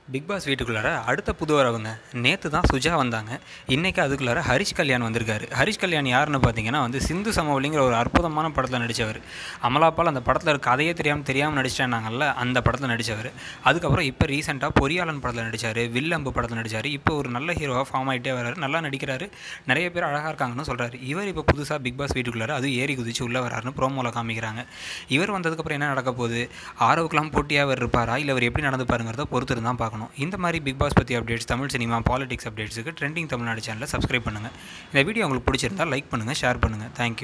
big pass வீட்டுக்குள்ளார அடுத்த புது வரவங்க நேற்று தான் சுஜா வந்தாங்க இன்றைக்கி அதுக்குள்ளார ஹரிஷ் கல்யாண் வந்திருக்காரு ஹரிஷ் கல்யாண் யாருன்னு பார்த்தீங்கன்னா வந்து சிந்து சமவெளிங்கிற ஒரு அற்புதமான படத்தில் நடித்தவர் அமலாப்பால் அந்த படத்தில் இருக்க கதையே தெரியாமல் தெரியாமல் நடிச்சிட்டாங்கல்ல அந்த படத்தில் நடித்தவர் அதுக்கப்புறம் இப்போ ரீசெண்டாக பொறியாளன் படத்தில் நடித்தார் வில்லம்பு படத்தில் நடித்தார் இப்போ ஒரு நல்ல ஹீரோவாக ஃபார்ம் ஆகிட்டே வராரு நல்லா நடிக்கிறாரு நிறைய பேர் அழகாக இருக்காங்கன்னு சொல்கிறாரு இவர் இப்போ புதுசாக பிக் பாஸ் வீட்டுக்குள்ளார அது ஏறி குதிச்சு உள்ளே வராருன்னு ப்ரோமோவில் காமிக்கிறாங்க இவர் வந்ததுக்கப்புறம் என்ன நடக்க போகுது ஆரோவுக்கெல்லாம் போட்டியாக அவர் இருப்பாரா இல்லை அவர் எப்படி நடந்துப்பாருங்கிறத பொறுத்து தான் பார்க்கணும் இந்த மாதிரி பிக் பாஸ் பற்றி அப்டேட்ஸ் தமிழ் சினிமா பாலிடிக்ஸ் அப்டேட்ஸுக்கு ட்ரெண்டிங் தமிழ்நாடு சேனலை சப்ஸ்கிரைப் பண்ணுங்கள் இந்த வீடியோ உங்களுக்கு பிடிச்சிருந்தா லைக் பண்ணுங்கள் ஷேர் பண்ணுங்கள் தேங்க்யூ